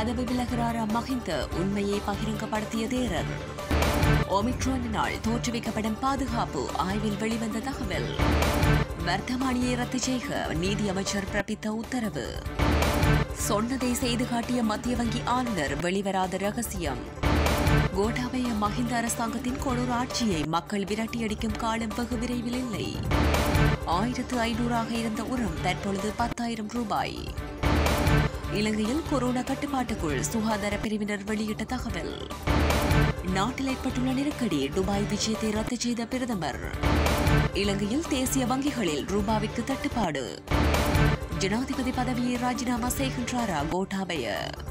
பதவி விலகிறாரா மஹிந்த உண்மையை பகிரங்கப்படுத்திய தேரர் ஒமிக்ரோனினால் தோற்றுவிக்கப்படும் பாதுகாப்பு ஆய்வில் வெளிவந்த தகவல் வர்த்தமானியை ரத்து செய்க நீதி அமைச்சர் பிறப்பித்த உத்தரவு சொன்னதை செய்து காட்டிய மத்திய வங்கி ஆளுநர் வெளிவராத ரகசியம் கோட்டாபய மஹிந்த அரசாங்கத்தின் கொடூர ஆட்சியை மக்கள் விரட்டியடிக்கும் காலம் வெகு விரைவில் இல்லை ஆயிரத்து ஐநூறாக இருந்த உரம் தற்பொழுது பத்தாயிரம் ரூபாய் இலங்கையில் கொரோனா கட்டுப்பாட்டுக்குள் சுகாதார பிரிவினர் வெளியிட்ட தகவல் நாட்டில் ஏற்பட்டுள்ள நெருக்கடி துபாய் விஜயத்தை ரத்து செய்த பிரதமர் இலங்கையில் தேசிய வங்கிகளில் ரூபாவிற்கு தட்டுப்பாடு ஜனாதிபதி பதவியை ராஜினாமா செய்கின்றாரா கோட்டாபய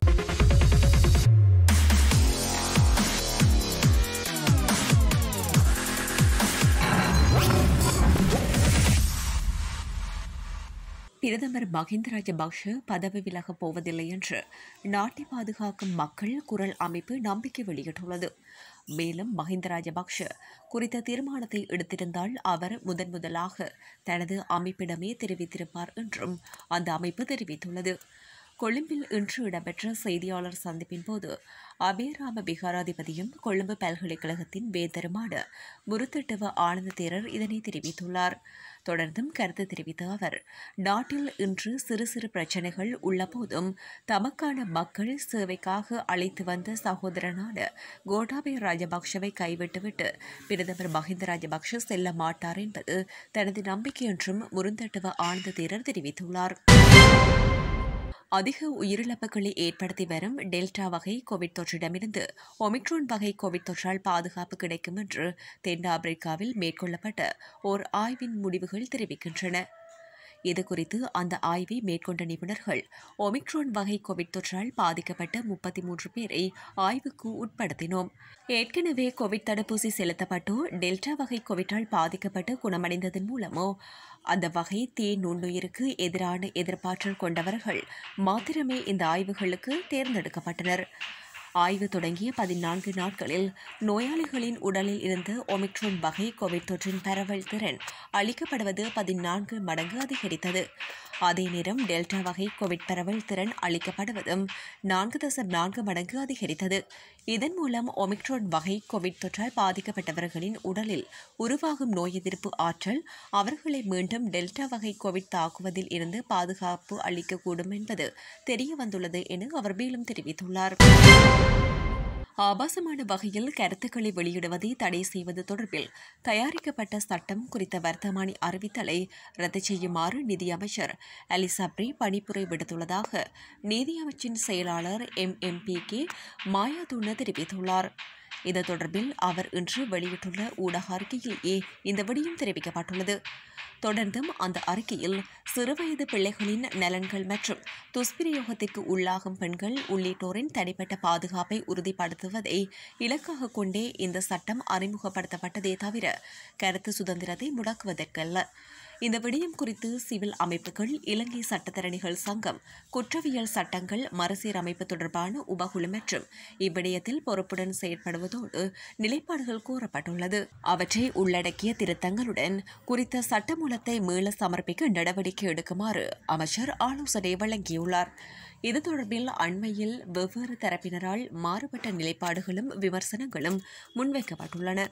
பிரதமர் மஹிந்த ராஜபக்ஷ பதவி விலகப் போவதில்லை என்று நாட்டை பாதுகாக்கும் மக்கள் குரல் அமைப்பு நம்பிக்கை வெளியிட்டுள்ளது மேலும் மஹிந்த ராஜபக்ஷ குறித்த தீர்மானத்தை எடுத்திருந்தால் அவர் முதன் முதலாக தனது அமைப்பிடமே தெரிவித்திருப்பார் என்றும் அந்த அமைப்பு தெரிவித்துள்ளது கொழும்பில் இன்று இடம்பெற்ற செய்தியாளர் சந்திப்பின் போது அபேராம விகாராதிபதியும் கொழும்பு பல்கலைக்கழகத்தின் வேந்தருமான முருத்தட்டுவ ஆனந்த தேரர் இதனை தெரிவித்துள்ளார் தொடர்ந்தும் கருத்து தெரிவித்த அவர் நாட்டில் இன்று சிறு சிறு பிரச்சனைகள் உள்ள போதும் தமக்கான மக்கள் சேவைக்காக அழைத்து வந்த சகோதரனான கோட்டாபய ராஜபக்ஷவை கைவிட்டுவிட்டு பிரதமர் மஹிந்த ராஜபக்ஷ செல்ல மாட்டார் என்பது தனது நம்பிக்கை என்றும் முருந்தட்டுவ ஆனந்த தேரர் தெரிவித்துள்ளார் அதிக உயிரிழப்புகளை ஏற்படுத்தி வரும் டெல்டா வகை கோவிட் தொற்றிடமிருந்து ஒமிக்ரோன் வகை கோவிட் தொற்றால் பாதுகாப்பு கிடைக்கும் என்று தென் ஆப்பிரிக்காவில் மேற்கொள்ளப்பட்ட ஓர் ஆய்வின் முடிவுகள் தெரிவிக்கின்றன இதுகுறித்து அந்த ஆய்வை மேற்கொண்ட நிபுணர்கள் ஒமிக்ரோன் வகை கோவிட் தொற்றால் பாதிக்கப்பட்ட முப்பத்தி மூன்று பேரை ஆய்வுக்கு உட்படுத்தினோம் ஏற்கனவே கோவிட் தடுப்பூசி செலுத்தப்பட்டோ டெல்டா வகை கோவிட்டால் பாதிக்கப்பட்டு குணமடைந்ததன் மூலமோ அந்த வகை தீ நுண்ணுயிருக்கு எதிரான எதிர்ப்பாற்றல் கொண்டவர்கள் மாத்திரமே இந்த ஆய்வுகளுக்கு தேர்ந்தெடுக்கப்பட்டனர் ஆய்வு தொடங்கிய பதினான்கு நாட்களில் நோயாளிகளின் உடலில் இருந்து ஒமிக்ரோன் வகை கோவிட் தொற்றின் பரவல் திறன் அளிக்கப்படுவது பதினான்கு மடங்கு அதிகரித்தது அதே நேரம் டெல்டா வகை கோவிட் பரவல் திறன் அளிக்கப்படுவதும் நான்கு தசம் நான்கு மடங்கு அதிகரித்தது இதன் மூலம் ஒமிக்ரோன் வகை கோவிட் தொற்றால் பாதிக்கப்பட்டவர்களின் உடலில் உருவாகும் நோய் எதிர்ப்பு ஆற்றல் அவர்களை மீண்டும் டெல்டா வகை கோவிட் தாக்குவதில் இருந்து பாதுகாப்பு அளிக்கக்கூடும் என்பது தெரிய வந்துள்ளது என அவர் மேலும் தெரிவித்துள்ளார் ஆபாசமான வகையில் கருத்துக்களை வெளியிடுவதை தடை செய்வது தொடர்பில் தயாரிக்கப்பட்ட சட்டம் குறித்த வர்த்தமானி அறிவித்தலை ரத்து செய்யுமாறு நிதியமைச்சர் அலிசாப்ரி பணிப்புரை விடுத்துள்ளதாக நீதியமைச்சின் செயலாளர் M M P K Mayadunne தெரிவித்துள்ளார் இது தொடர்பில் அவர் இன்று வெளியிட்டுள்ள ஊடக அறிக்கையிலேயே இந்த விடயம் தெரிவிக்கப்பட்டுள்ளது தொடர்ந்தும் அந்த அறிக்கையில் சிறுவயது பிள்ளைகளின் நலன்கள் மற்றும் துஷ்பிரயோகத்திற்கு உள்ளாகும் பெண்கள் உள்ளிட்டோரின் தனிப்பட்ட பாதுகாப்பை உறுதிப்படுத்துவதை இலக்காக கொண்டே இந்த சட்டம் அறிமுகப்படுத்தப்பட்டதே தவிர கருத்து சுதந்திரத்தை முடக்குவதற்கல்ல இந்த விடயம் குறித்து சிவில் அமைப்புகள் இலங்கை சட்டத்தரணிகள் சங்கம் குற்றவியல் சட்டங்கள் மறுசீரமைப்பு தொடர்பான உபகுழு மற்றும் இவ்விடயத்தில் பொறுப்புடன் செயற்படுவதோடு நிலைப்பாடுகள் கூறப்பட்டுள்ளது அவற்றை உள்ளடக்கிய திருத்தங்களுடன் குறித்த சட்டமூலத்தை மீள சமர்ப்பிக்க நடவடிக்கை எடுக்குமாறு அமைச்சர் ஆலோசனை வழங்கியுள்ளார் இது தொடர்பில் அண்மையில் வெவ்வேறு தரப்பினரால் மாறுபட்ட நிலைப்பாடுகளும் விமர்சனங்களும் முன்வைக்கப்பட்டுள்ளன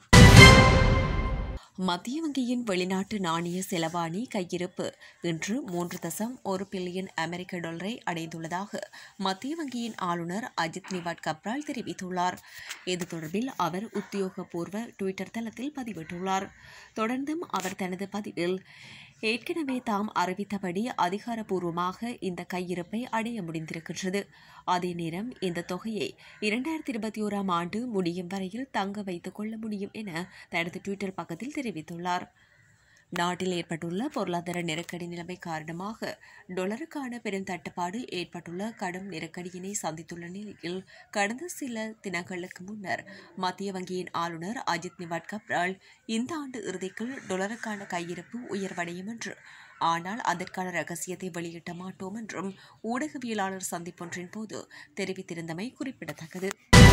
மத்திய வங்கியின் வெளிநாட்டு நாணய செலவாணி கையிருப்பு இன்று மூன்று தசம் ஒரு பில்லியன் அமெரிக்க டாலரை அடைந்துள்ளதாக மத்திய வங்கியின் ஆளுநர் அஜித் நிவாட் கப்ரால் தெரிவித்துள்ளார் இது தொடர்பில் அவர் உத்தியோகபூர்வ டுவிட்டர் தளத்தில் பதிவிட்டுள்ளார் தொடர்ந்தும் அவர் தனது பதிவில் ஏற்கனவே தாம் அறிவித்தபடி அதிகாரப்பூர்வமாக இந்த கையிருப்பை அடைய முடிந்திருக்கின்றது அதே நேரம் இந்த தொகையை இரண்டாயிரத்தி இருபத்தி ஓராம் ஆண்டு முடியும் வரையில் தங்க வைத்துக் கொள்ள முடியும் என தனது ட்விட்டர் பக்கத்தில் தெரிவித்துள்ளார் நாட்டில் ஏற்பட்டுள்ள பொருளாதார நெருக்கடி நிலைமை காரணமாக டொலருக்கான பெரும் தட்டுப்பாடு ஏற்பட்டுள்ள கடும் நெருக்கடியினை சந்தித்துள்ள நிலையில் கடந்த சில தினங்களுக்கு முன்னர் மத்திய வங்கியின் ஆளுநர் அஜித் நிவாட் கப்ரால் இந்த ஆண்டு இறுதிக்குள் டொலருக்கான கையிருப்பு உயர்வடையும் என்று ஆனால் அதற்கான ரகசியத்தை வெளியிட்ட மாட்டோம் என்றும் ஊடகவியலாளர் சந்திப்பொன்றின் போது தெரிவித்திருந்தமை குறிப்பிடத்தக்கது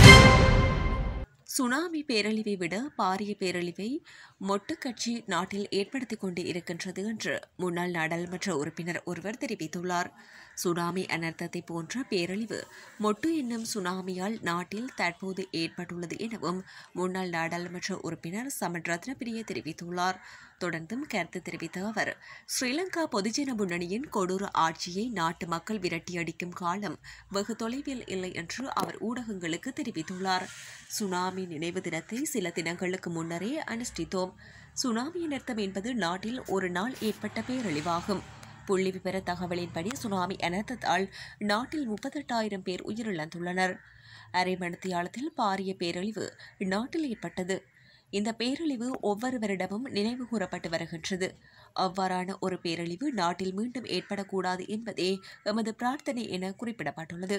சுனாமி பேரழிவை விட பாரிய பேரழிவை மொட்டு கட்சி நாட்டில் ஏற்படுத்திக் கொண்டு இருக்கின்றது என்று முன்னாள் நாடாளுமன்ற உறுப்பினர் ஒருவர் தெரிவித்துள்ளார் சுனாமி அனர்த்தத்தை போன்ற பேரழிவு மொட்டு என்னும் சுனாமியால் நாட்டில் தற்போது ஏற்பட்டுள்ளது எனவும் முன்னாள் நாடாளுமன்ற உறுப்பினர் சமன் ரத்னபிரிய தெரிவித்துள்ளார் தொடர்ந்தும் கருத்து தெரிவித்த அவர் ஸ்ரீலங்கா பொதுஜன முன்னணியின் கொடூர ஆட்சியை நாட்டு மக்கள் விரட்டியடிக்கும் காலம் வெகு தொலைவில் இல்லை என்று அவர் ஊடகங்களுக்கு தெரிவித்துள்ளார் சுனாமி நினைவு தினத்தை சில தினங்களுக்கு முன்னரே அனுஷ்டித்தோம் சுனாமி அனர்த்தம் என்பது நாட்டில் ஒரு நாள் ஏற்பட்ட பேரழிவாகும் புள்ளி விவர தகவலின்படி சுனாமி அனர்த்தத்தால் நாட்டில் முப்பத்தெட்டாயிரம் பேர் உயிரிழந்துள்ளனர் அரை மணித்தியாலத்தில் பாரிய பேரழிவு நாட்டில் ஏற்பட்டது இந்த பேரழிவு ஒவ்வொரு வருடமும் நினைவு கூறப்பட்டு வருகின்றது அவ்வாறான ஒரு பேரழிவு நாட்டில் மீண்டும் ஏற்படக்கூடாது என்பதே எமது பிரார்த்தனை என குறிப்பிடப்பட்டுள்ளது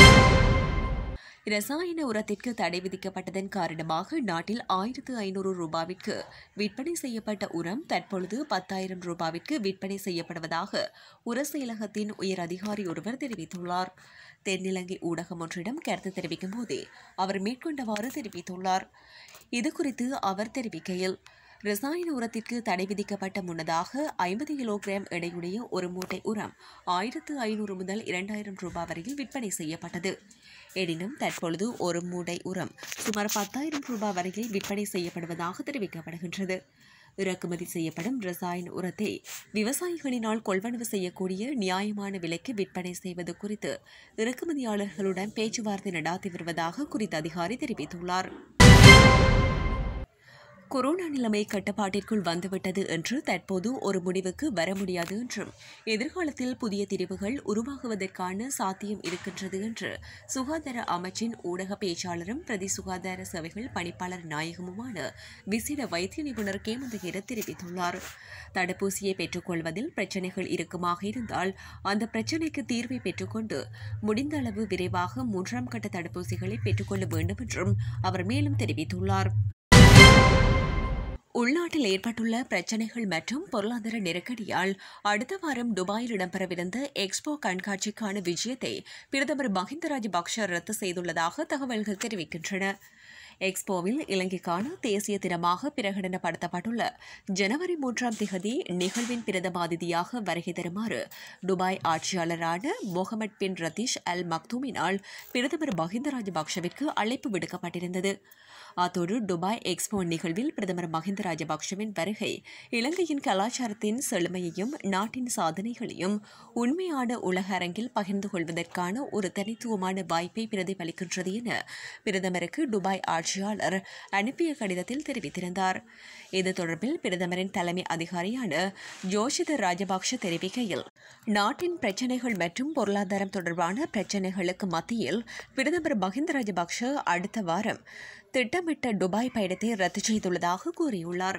ரசாயன உரத்திற்கு தடை விதிக்கப்பட்டதன் காரணமாக நாட்டில் ஆயிரத்து ஐநூறு ரூபாவிற்கு விற்பனை செய்யப்பட்ட உரம் தற்பொழுது பத்தாயிரம் ரூபாவிற்கு விற்பனை செய்யப்படுவதாக உர செயலகத்தின் உயர் அதிகாரி ஒருவர் தெரிவித்துள்ளார் தென்னிலங்கை ஊடகம் ஒன்றிடம் கருத்து தெரிவிக்கும் போதே அவர் மேற்கொண்டவாறு தெரிவித்துள்ளார் இதுகுறித்து அவர் தெரிவிக்கையில் ரசாயன உரத்திற்கு தடை விதிக்கப்பட்ட முன்னதாக ஐம்பது கிலோகிராம் எடையுடைய ஒரு மூட்டை உரம் ஆயிரத்து ஐநூறு முதல் இரண்டாயிரம் ரூபாய் வரையில் விற்பனை செய்யப்பட்டது எனினும் தற்பொழுது ஒரு மூடை உரம் சுமார் பத்தாயிரம் ரூபாய் வரையில் விற்பனை செய்யப்படுவதாக தெரிவிக்கப்படுகின்றது இறக்குமதி செய்யப்படும் ரசாயன உரத்தை விவசாயிகளினால் கொள்வனவு செய்யக்கூடிய நியாயமான விலைக்கு விற்பனை செய்வது குறித்து இறக்குமதியாளர்களுடன் பேச்சுவார்த்தை நடாத்தி வருவதாக குறித்த அதிகாரி தெரிவித்துள்ளார் கொரோனா நிலைமை கட்டுப்பாட்டிற்குள் வந்துவிட்டது என்று தற்போது ஒரு முடிவுக்கு வர முடியாது என்றும் எதிர்காலத்தில் புதிய திரிவுகள் உருவாகுவதற்கான சாத்தியம் இருக்கின்றது என்று சுகாதார அமைச்சின் ஊடக பேச்சாளரும் பிரதி சுகாதார சேவைகள் பணிப்பாளர் நாயகமுமான விசேட வைத்திய நிபுணர் கேமந்தகிர தெரிவித்துள்ளார் தடுப்பூசியை பெற்றுக்கொள்வதில் பிரச்சனைகள் இருக்குமாக இருந்தால் அந்த பிரச்சனைக்கு தீர்வை பெற்றுக்கொண்டு முடிந்த அளவு விரைவாக மூன்றாம் கட்ட தடுப்பூசிகளை பெற்றுக்கொள்ள வேண்டும் என்றும் அவர் மேலும் தெரிவித்துள்ளார் உள்நாட்டில் ஏற்பட்டுள்ள பிரச்சினைகள் மற்றும் பொருளாதார நெருக்கடியால் அடுத்த வாரம் துபாயில் இடம்பெறவிருந்த எக்ஸ்போ கண்காட்சிக்கான விஜயத்தை பிரதமர் மஹிந்த ராஜபக்ஷ ரத்து செய்துள்ளதாக தகவல்கள் தெரிவிக்கின்றன எக்ஸ்போவில் இலங்கைக்கான தேசிய தினமாக பிரகடனப்படுத்தப்பட்டுள்ள ஜனவரி மூன்றாம் திகதி நிகழ்வின் பிரதம அதிதியாக வருகை தருமாறு துபாய் ஆட்சியாளரான முகமது பின் ரதீஷ் அல் மக்தூமினால் பிரதமர் மஹிந்த ராஜபக்ஷவிற்கு அழைப்பு விடுக்கப்பட்டிருந்தது அத்தோடு துபாய் எக்ஸ்போ நிகழ்வில் பிரதமர் மஹிந்த ராஜபக்ஷவின் வருகை இலங்கையின் கலாச்சாரத்தின் செழுமையையும் நாட்டின் சாதனைகளையும் உண்மையான உலக அரங்கில் பகிர்ந்து கொள்வதற்கான ஒரு தனித்துவமான வாய்ப்பை பிரதிபலிக்கின்றது என பிரதமருக்கு துபாய் ஆட்சியாளர் அனுப்பிய கடிதத்தில் தெரிவித்திருந்தார் இது தொடர்பில் பிரதமரின் தலைமை அதிகாரியான ஜோஷித ராஜபக்ஷ தெரிவிக்கையில் நாட்டின் பிரச்சினைகள் மற்றும் பொருளாதாரம் தொடர்பான பிரச்சினைகளுக்கு மத்தியில் பிரதமர் மஹிந்த ராஜபக்ஷ அடுத்த வாரம் திட்டமிட்ட துபாய் பயணத்தை ரத்து செய்துள்ளதாக கூறியுள்ளார்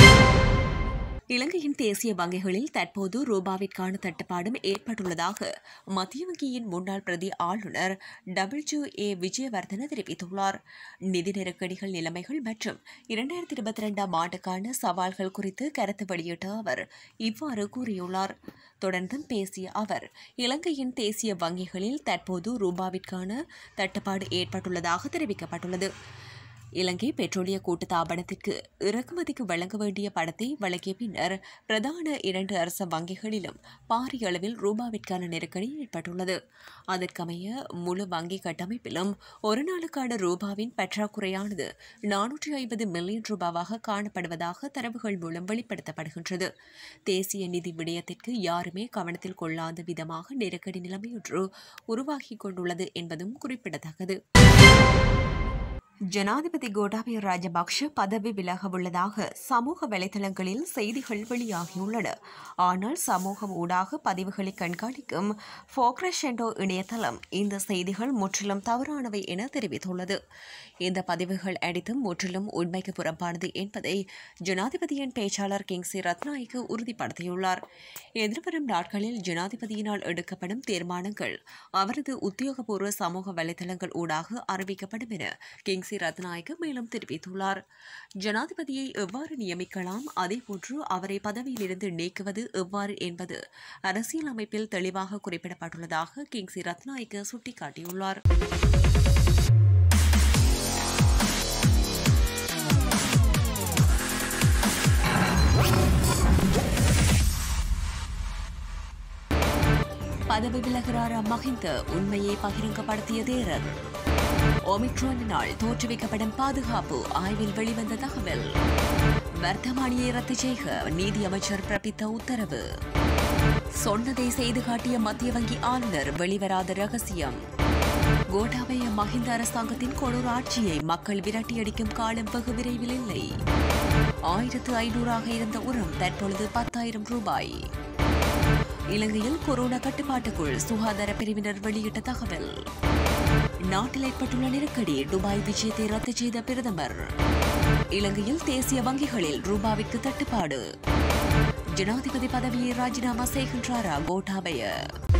இலங்கையின் தேசிய வங்கிகளில் தற்போது ரூபாவிற்கான தட்டுப்பாடும் ஏற்பட்டுள்ளதாக மத்திய வங்கியின் முன்னாள் பிரதி ஆளுநர் டபிள்யூ ஏ விஜயவர்தன தெரிவித்துள்ளார் நிதி நெருக்கடிகள் நிலைமைகள் மற்றும் இரண்டாயிரத்தி இருபத்தி ரெண்டாம் ஆண்டுக்கான சவால்கள் குறித்து கருத்து வெளியிட்ட அவர் இவ்வாறு கூறியுள்ளார் தொடர்ந்தும் பேசிய அவர் இலங்கையின் தேசிய வங்கிகளில் தற்போது ரூபாவிற்கான தட்டுப்பாடு ஏற்பட்டுள்ளதாக தெரிவிக்கப்பட்டுள்ளது இலங்கை பெட்ரோலிய கூட்டுத்தாபனத்திற்கு இறக்குமதிக்கு வழங்க வேண்டிய பணத்தை வழங்கிய பின்னர் பிரதான இரண்டு அரச வங்கிகளிலும் பாரிய அளவில் ரூபாவிற்கான நெருக்கடி ஏற்பட்டுள்ளது அதற்கமைய முழு வங்கி கட்டமைப்பிலும் ஒரு நாளுக்கான ரூபாவின் பற்றாக்குறையானது நானூற்றி ஐம்பது மில்லியன் ரூபாவாக காணப்படுவதாக தரவுகள் மூலம் வெளிப்படுத்தப்படுகின்றது தேசிய நிதி விடயத்திற்கு யாருமே கவனத்தில் கொள்ளாத விதமாக நெருக்கடி நிலைமையொன்று உருவாகிக் கொண்டுள்ளது என்பதும் குறிப்பிடத்தக்கது ஜனாதிபதி கோட்டாபய ராஜபக்ஷ பதவி விலக உள்ளதாக சமூக வலைதளங்களில் செய்திகள் வெளியாகியுள்ளன ஆனால் சமூகம் ஊடாக பதிவுகளை கண்காணிக்கும் ஃபோக்ரஷெண்டோ இணையதளம் இந்த செய்திகள் முற்றிலும் தவறானவை என தெரிவித்துள்ளது இந்த பதிவுகள் அனைத்தும் முற்றிலும் உண்மைக்கு புறம்பானது என்பதை ஜனாதிபதியின் பேச்சாளர் கிங்ஸி ரத்நாயக்கு உறுதிப்படுத்தியுள்ளார் எதிர்வரும் நாட்களில் ஜனாதிபதியினால் எடுக்கப்படும் தீர்மானங்கள் அவரது உத்தியோகபூர்வ சமூக வலைதளங்கள் ஊடாக அறிவிக்கப்படும் என கிங்ஸி ரத்நாயக்க மேலும் தெரிவித்துள்ளார் ஜனாதிபதியை எவ்வாறு நியமிக்கலாம் அதேபோன்று அவரை பதவியிலிருந்து நீக்குவது எவ்வாறு என்பது அரசியலமைப்பில் தெளிவாக குறிப்பிடப்பட்டுள்ளதாக கிங்ஸி ரத்நாயக்க சுட்டிக்காட்டியுள்ளார் பதவி விலகிறாரா மஹிந்த உண்மையை பகிரங்கப்படுத்திய தேரர் ஒமிக்ரானினால் தோற்றுவிக்கப்படும் பாதுகாப்பு ஆய்வில் வெளிவந்த தகவல் வர்த்தமானியை ரத்து செய்க நீதி அமைச்சர் பிறப்பித்த உத்தரவு சொன்னதை செய்து காட்டிய மத்திய வங்கி ஆளுநர் வெளிவராத ரகசியம் கோட்டாபய மஹிந்த அரசாங்கத்தின் கொடூர ஆட்சியை மக்கள் விரட்டியடிக்கும் காலம் வெகு விரைவில் இல்லை ஆயிரத்து ஐநூறாக இருந்த உரம் தற்பொழுது பத்தாயிரம் ரூபாய் இலங்கையில் கொரோனா கட்டுப்பாட்டுக்குள் சுகாதார பிரிவினர் வெளியிட்ட தகவல் நாட்டில் ஏற்பட்டுள்ள நெருக்கடி துபாய் விஜயத்தை ரத்து செய்த பிரதமர் இலங்கையில் தேசிய வங்கிகளில் ரூபாவிற்கு தட்டுப்பாடு ஜனாதிபதி பதவியை ராஜினாமா செய்கின்றாரா கோட்டாபய